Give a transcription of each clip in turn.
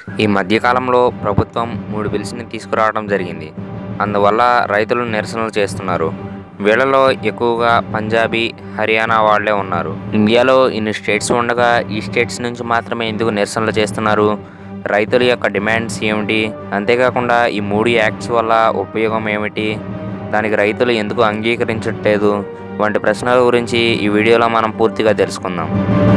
ఈ మధ్యకాలంలో ప్రభుత్వం మూడు బిల్స్ని తీసుకురావడం జరిగింది అందువల్ల రైతులు నిరసనలు చేస్తున్నారు వీళ్ళలో ఎక్కువగా పంజాబీ హర్యానా వాళ్ళే ఉన్నారు ఇండియాలో ఇన్ని స్టేట్స్ ఉండగా ఈ స్టేట్స్ నుంచి మాత్రమే ఎందుకు నిరసనలు చేస్తున్నారు రైతుల యొక్క డిమాండ్స్ ఏమిటి అంతేకాకుండా ఈ మూడు యాక్ట్స్ వల్ల ఉపయోగం ఏమిటి దానికి రైతులు ఎందుకు అంగీకరించట్లేదు వంటి ప్రశ్నల గురించి ఈ వీడియోలో మనం పూర్తిగా తెలుసుకుందాం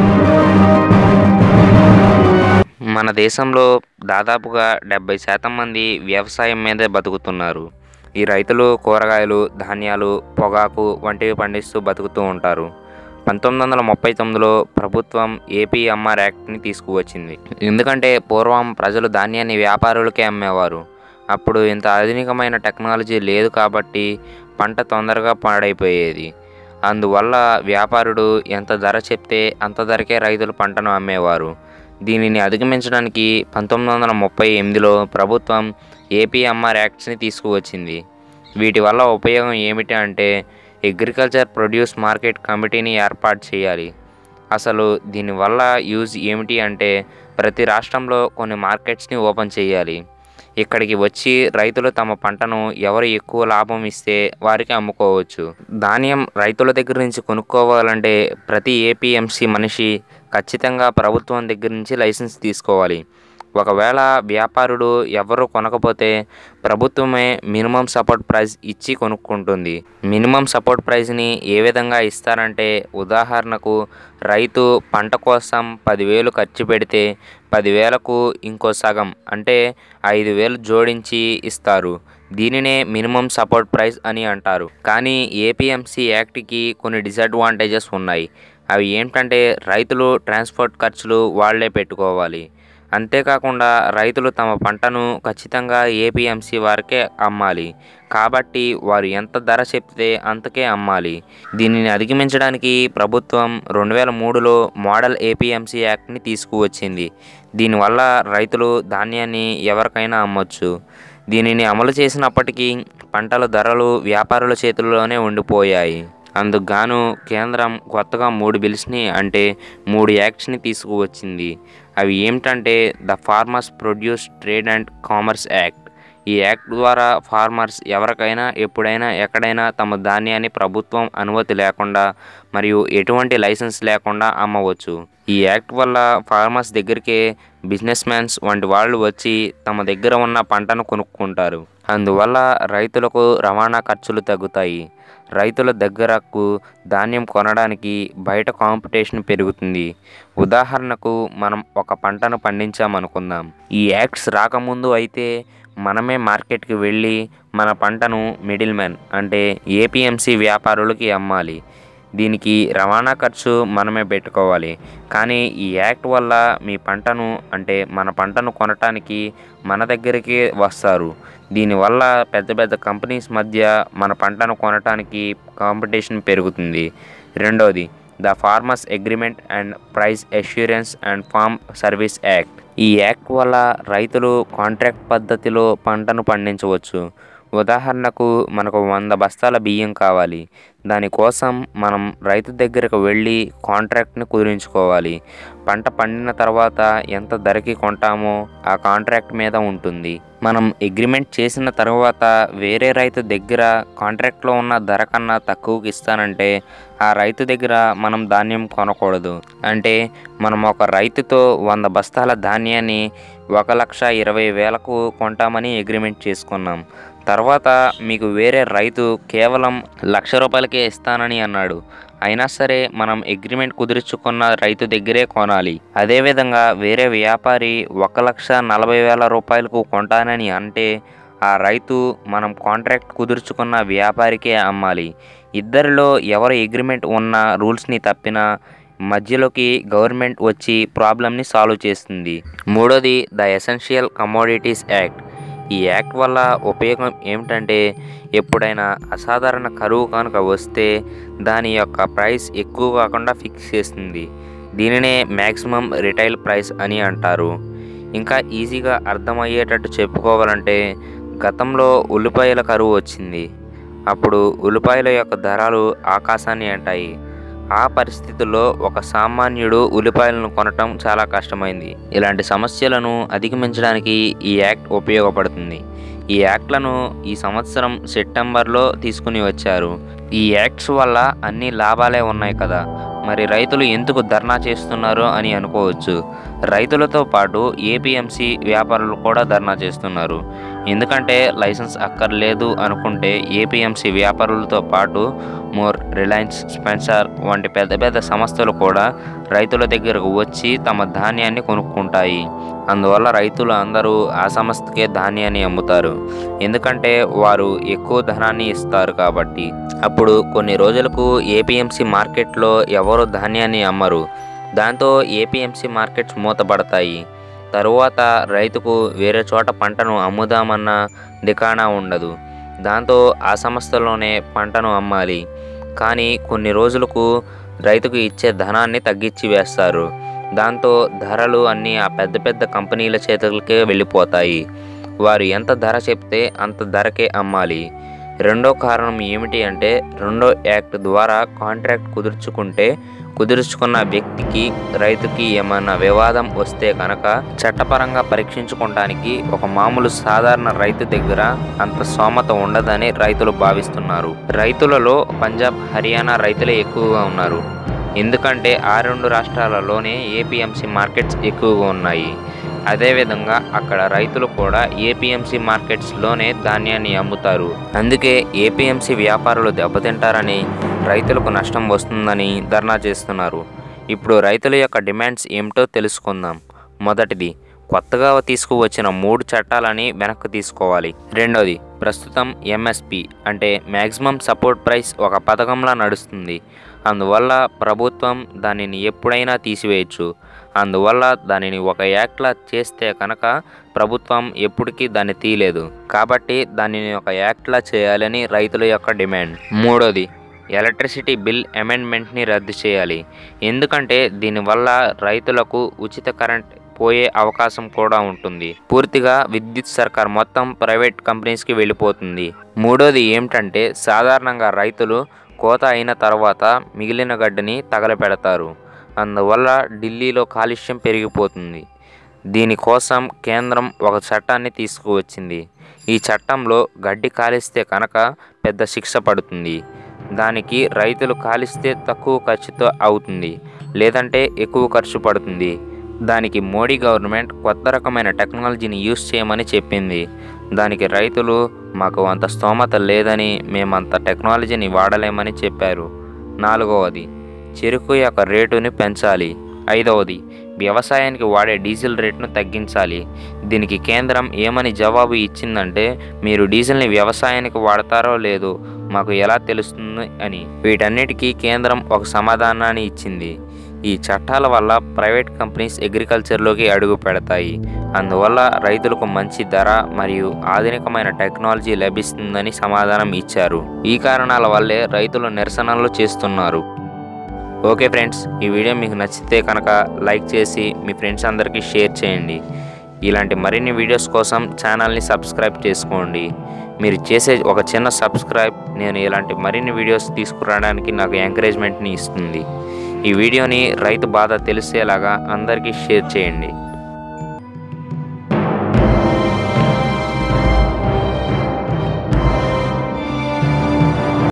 మన దేశంలో దాదాపుగా డెబ్బై శాతం మంది వ్యవసాయం మీదే బతుకుతున్నారు ఈ రైతులు కూరగాయలు ధాన్యాలు పొగాకు వంటివి పండిస్తూ బతుకుతూ ఉంటారు పంతొమ్మిది వందల ముప్పై తొమ్మిదిలో ప్రభుత్వం ఏపీఎంఆర్ యాక్ట్ని తీసుకువచ్చింది ఎందుకంటే పూర్వం ప్రజలు ధాన్యాన్ని వ్యాపారులకే అమ్మేవారు అప్పుడు ఇంత ఆధునికమైన టెక్నాలజీ లేదు కాబట్టి పంట తొందరగా పాడైపోయేది అందువల్ల వ్యాపారుడు ఎంత ధర చెప్తే అంత ధరకే రైతులు పంటను అమ్మేవారు దీనిని అధిగమించడానికి పంతొమ్మిది వందల ముప్పై ఎనిమిదిలో ప్రభుత్వం ఏపీఎంఆర్ యాక్ట్స్ని తీసుకువచ్చింది వీటి వల్ల ఉపయోగం ఏమిటి అంటే అగ్రికల్చర్ ప్రొడ్యూస్ మార్కెట్ కమిటీని ఏర్పాటు చేయాలి అసలు దీనివల్ల యూజ్ ఏమిటి అంటే ప్రతి రాష్ట్రంలో కొన్ని మార్కెట్స్ని ఓపెన్ చేయాలి ఇక్కడికి వచ్చి రైతులు తమ పంటను ఎవరు ఎక్కువ లాభం ఇస్తే వారికి అమ్ముకోవచ్చు ధాన్యం రైతుల దగ్గర నుంచి కొనుక్కోవాలంటే ప్రతి ఏపీఎంసీ మనిషి ఖచ్చితంగా ప్రభుత్వం దగ్గర నుంచి లైసెన్స్ తీసుకోవాలి ఒకవేళ వ్యాపారుడు ఎవరు కొనకపోతే ప్రభుత్వమే మినిమం సపోర్ట్ ప్రైస్ ఇచ్చి కొనుక్కుంటుంది మినిమం సపోర్ట్ ప్రైస్ని ఏ విధంగా ఇస్తారంటే ఉదాహరణకు రైతు పంట కోసం పదివేలు ఖర్చు పెడితే పదివేలకు ఇంకో సగం అంటే ఐదు వేలు జోడించి ఇస్తారు దీనినే మినిమం సపోర్ట్ ప్రైస్ అని అంటారు కానీ ఏపీఎంసీ యాక్ట్కి కొన్ని డిసడ్వాంటేజెస్ ఉన్నాయి అవి ఏంటంటే రైతులు ట్రాన్స్పోర్ట్ ఖర్చులు వాళ్ళే పెట్టుకోవాలి అంతేకాకుండా రైతులు తమ పంటను ఖచ్చితంగా ఏపీఎంసీ వారికే అమ్మాలి కాబట్టి వారు ఎంత ధర చెప్తే అంతకే అమ్మాలి దీనిని అధిగమించడానికి ప్రభుత్వం రెండు వేల మూడులో మోడల్ ఏపీఎంసీ యాక్ట్ని తీసుకువచ్చింది దీనివల్ల రైతులు ధాన్యాన్ని ఎవరికైనా అమ్మొచ్చు దీనిని అమలు చేసినప్పటికీ పంటల ధరలు వ్యాపారుల చేతుల్లోనే ఉండిపోయాయి అందుకు గాను కేంద్రం కొత్తగా మూడు బిల్స్ని అంటే మూడు యాక్ట్స్ని తీసుకువచ్చింది అవి ఏమిటంటే the farmers produce trade and commerce act ఈ యాక్ట్ ద్వారా ఫార్మర్స్ ఎవరికైనా ఎప్పుడైనా ఎక్కడైనా తమ ధాన్యాన్ని ప్రభుత్వం అనుమతి లేకుండా మరియు ఎటువంటి లైసెన్స్ లేకుండా అమ్మవచ్చు ఈ యాక్ట్ వల్ల ఫార్మర్స్ దగ్గరికే బిజినెస్ మ్యాన్స్ వంటి వాళ్ళు వచ్చి తమ దగ్గర ఉన్న పంటను కొనుక్కుంటారు అందువల్ల రైతులకు రవాణా ఖర్చులు తగ్గుతాయి రైతుల దగ్గరకు ధాన్యం కొనడానికి బయట కాంపిటీషన్ పెరుగుతుంది ఉదాహరణకు మనం ఒక పంటను పండించామనుకుందాం ఈ యాక్ట్స్ రాకముందు అయితే మనమే మార్కెట్కి వెళ్ళి మన పంటను మిడిల్ మ్యాన్ అంటే ఏపీఎంసీ వ్యాపారులకి అమ్మాలి దీనికి రవాణా ఖర్చు మనమే పెట్టుకోవాలి కానీ ఈ యాక్ట్ వల్ల మీ పంటను అంటే మన పంటను కొనటానికి మన దగ్గరికి వస్తారు దీనివల్ల పెద్ద పెద్ద కంపెనీస్ మధ్య మన పంటను కొనటానికి కాంపిటీషన్ పెరుగుతుంది రెండోది the farmers agreement and price assurance and farm service act ఈ యాక్ట్ వల్ల రైతులు కాంట్రాక్ట్ పద్ధతిలో పంటను పండించవచ్చు ఉదాహరణకు మనకు వంద బస్తాల బియ్యం కావాలి దానికోసం మనం రైతు దగ్గరకు వెళ్ళి కాంట్రాక్ట్ని కుదిరించుకోవాలి పంట పండిన తర్వాత ఎంత ధరకి కొంటామో ఆ కాంట్రాక్ట్ మీద ఉంటుంది మనం అగ్రిమెంట్ చేసిన తర్వాత వేరే రైతు దగ్గర కాంట్రాక్ట్లో ఉన్న ధర కన్నా తక్కువకి ఇస్తానంటే ఆ రైతు దగ్గర మనం ధాన్యం కొనకూడదు అంటే మనం ఒక రైతుతో వంద బస్తాల ధాన్యాన్ని ఒక లక్ష ఇరవై వేలకు కొంటామని అగ్రిమెంట్ చేసుకున్నాం తర్వాత మీకు వేరే రైతు కేవలం లక్ష రూపాయలకే ఇస్తానని అన్నాడు అయినా సరే మనం అగ్రిమెంట్ కుదుర్చుకున్న రైతు దగ్గరే కొనాలి అదేవిధంగా వేరే వ్యాపారి ఒక లక్ష నలభై వేల రూపాయలకు కొంటానని అంటే ఆ రైతు మనం కాంట్రాక్ట్ కుదుర్చుకున్న వ్యాపారికే అమ్మాలి ఇద్దరిలో ఎవరు అగ్రిమెంట్ ఉన్న రూల్స్ని తప్పినా మధ్యలోకి గవర్నమెంట్ వచ్చి ప్రాబ్లమ్ని సాల్వ్ చేస్తుంది మూడోది ద ఎసెన్షియల్ కమోడిటీస్ యాక్ట్ ఈ యాక్ట్ వల్ల ఉపయోగం ఏమిటంటే ఎప్పుడైనా అసాధారణ కరువు కనుక వస్తే దాని యొక్క ప్రైస్ ఎక్కువ కాకుండా ఫిక్స్ చేస్తుంది దీనినే మ్యాక్సిమం రిటైల్ ప్రైస్ అని అంటారు ఇంకా ఈజీగా అర్థమయ్యేటట్టు చెప్పుకోవాలంటే గతంలో ఉల్లిపాయల కరువు వచ్చింది అప్పుడు ఉల్లిపాయల యొక్క ధరలు ఆకాశాన్ని అంటాయి ఆ పరిస్థితుల్లో ఒక సామాన్యుడు ఉల్లిపాయలను కొనటం చాలా కష్టమైంది ఇలాంటి సమస్యలను అధిగమించడానికి ఈ యాక్ట్ ఉపయోగపడుతుంది ఈ యాక్ట్లను ఈ సంవత్సరం సెప్టెంబర్లో తీసుకుని వచ్చారు ఈ యాక్ట్స్ వల్ల అన్ని లాభాలే ఉన్నాయి కదా మరి రైతులు ఎందుకు ధర్నా చేస్తున్నారు అని అనుకోవచ్చు రైతులతో పాటు ఏపీఎంసీ వ్యాపారులు కూడా ధర్నా చేస్తున్నారు ఎందుకంటే లైసెన్స్ అక్కర్లేదు అనుకుంటే ఏపీఎంసీ వ్యాపారులతో పాటు మోర్ రిలయన్స్ స్పెన్సర్ వంటి పెద్ద పెద్ద సంస్థలు కూడా రైతుల దగ్గరకు వచ్చి తమ ధాన్యాన్ని కొనుక్కుంటాయి అందువల్ల రైతులు అందరూ ఆ సంస్థకే ధాన్యాన్ని అమ్ముతారు ఎందుకంటే వారు ఎక్కువ ధనాన్ని ఇస్తారు కాబట్టి అప్పుడు కొన్ని రోజులకు ఏపీఎంసీ మార్కెట్లో ఎవరు ధాన్యాన్ని అమ్మరు దాంతో ఏపీఎంసీ మార్కెట్స్ మూతపడతాయి తరువాత రైతుకు వేరే చోట పంటను అమ్ముదామన్న దికాణా ఉండదు దాంతో ఆ సంస్థలోనే పంటను అమ్మాలి కానీ కొన్ని రోజులకు రైతుకు ఇచ్చే ధనాన్ని తగ్గించి వేస్తారు దాంతో ధరలు అన్నీ ఆ పెద్ద పెద్ద కంపెనీల చేతులకే వెళ్ళిపోతాయి వారు ఎంత ధర చెప్తే అంత ధరకే అమ్మాలి రెండో కారణం ఏమిటి అంటే రెండో యాక్ట్ ద్వారా కాంట్రాక్ట్ కుదుర్చుకుంటే కుదుర్చుకున్న వ్యక్తికి రైతుకి ఏమైనా వివాదం వస్తే కనుక చట్టపరంగా పరీక్షించుకోవడానికి ఒక మామూలు సాధారణ రైతు దగ్గర అంత స్తోమత ఉండదని రైతులు భావిస్తున్నారు రైతులలో పంజాబ్ హర్యానా రైతులే ఎక్కువగా ఉన్నారు ఎందుకంటే ఆ రెండు రాష్ట్రాలలోనే ఏపీఎంసీ మార్కెట్స్ ఎక్కువగా ఉన్నాయి అదేవిధంగా అక్కడ రైతులు కూడా ఏపీఎంసీ మార్కెట్స్లోనే ధాన్యాన్ని అమ్ముతారు అందుకే ఏపీఎంసీ వ్యాపారులు దెబ్బతింటారని రైతులకు నష్టం వస్తుందని ధర్నా చేస్తున్నారు ఇప్పుడు రైతుల యొక్క డిమాండ్స్ ఏమిటో తెలుసుకుందాం మొదటిది కొత్తగా తీసుకువచ్చిన మూడు చట్టాలని వెనక్కి తీసుకోవాలి రెండోది ప్రస్తుతం ఎంఎస్పి అంటే మ్యాక్సిమం సపోర్ట్ ప్రైస్ ఒక పథకంలా నడుస్తుంది అందువల్ల ప్రభుత్వం దానిని ఎప్పుడైనా తీసివేయచ్చు అందువల్ల దానిని ఒక యాక్ట్లా చేస్తే కనుక ప్రభుత్వం ఎప్పటికీ దాన్ని తీయలేదు కాబట్టి దానిని ఒక యాక్ట్లా చేయాలని రైతుల యొక్క డిమాండ్ మూడోది ఎలక్ట్రిసిటీ బిల్ అమెండ్మెంట్ని రద్దు చేయాలి ఎందుకంటే దీనివల్ల రైతులకు ఉచిత కరెంట్ పోయే అవకాశం కూడా ఉంటుంది పూర్తిగా విద్యుత్ సర్కార్ మొత్తం ప్రైవేట్ కంపెనీస్కి వెళ్ళిపోతుంది మూడోది ఏమిటంటే సాధారణంగా రైతులు కోత అయిన తర్వాత మిగిలిన గడ్డిని తగలపెడతారు అందువల్ల ఢిల్లీలో కాలుష్యం పెరిగిపోతుంది దీనికోసం కేంద్రం ఒక చట్టాన్ని తీసుకువచ్చింది ఈ చట్టంలో గడ్డి కాలిస్తే కనుక పెద్ద శిక్ష పడుతుంది దానికి రైతులు కాలిస్తే తక్కువ ఖర్చుతో అవుతుంది లేదంటే ఎక్కువ ఖర్చు పడుతుంది దానికి మోడీ గవర్నమెంట్ కొత్త రకమైన టెక్నాలజీని యూస్ చేయమని చెప్పింది దానికి రైతులు మాకు అంత స్తోమత లేదని మేమంత టెక్నాలజీని వాడలేమని చెప్పారు నాలుగవది చెరుకు యొక్క రేటుని పెంచాలి ఐదవది వ్యవసాయానికి వాడే డీజిల్ రేటును తగ్గించాలి దీనికి కేంద్రం ఏమని జవాబు ఇచ్చిందంటే మీరు డీజిల్ని వ్యవసాయానికి వాడతారో లేదో మాకు ఎలా తెలుస్తుంది అని వీటన్నిటికీ కేంద్రం ఒక సమాధానాన్ని ఇచ్చింది ఈ చట్టాల వల్ల ప్రైవేట్ కంపెనీస్ అగ్రికల్చర్లోకి అడుగు పెడతాయి అందువల్ల రైతులకు మంచి ధర మరియు ఆధునికమైన టెక్నాలజీ లభిస్తుందని సమాధానం ఇచ్చారు ఈ కారణాల వల్లే రైతులు నిరసనలు చేస్తున్నారు ఓకే ఫ్రెండ్స్ ఈ వీడియో మీకు నచ్చితే కనుక లైక్ చేసి మీ ఫ్రెండ్స్ అందరికీ షేర్ చేయండి ఇలాంటి మరిన్ని వీడియోస్ కోసం ఛానల్ని సబ్స్క్రైబ్ చేసుకోండి మీరు చేసే ఒక చిన్న సబ్స్క్రైబ్ నేను ఇలాంటి మరిన్ని వీడియోస్ తీసుకురావడానికి నాకు ఎంకరేజ్మెంట్ని ఇస్తుంది ఈ వీడియోని రైతు బాధ తెలిసేలాగా అందరికీ షేర్ చేయండి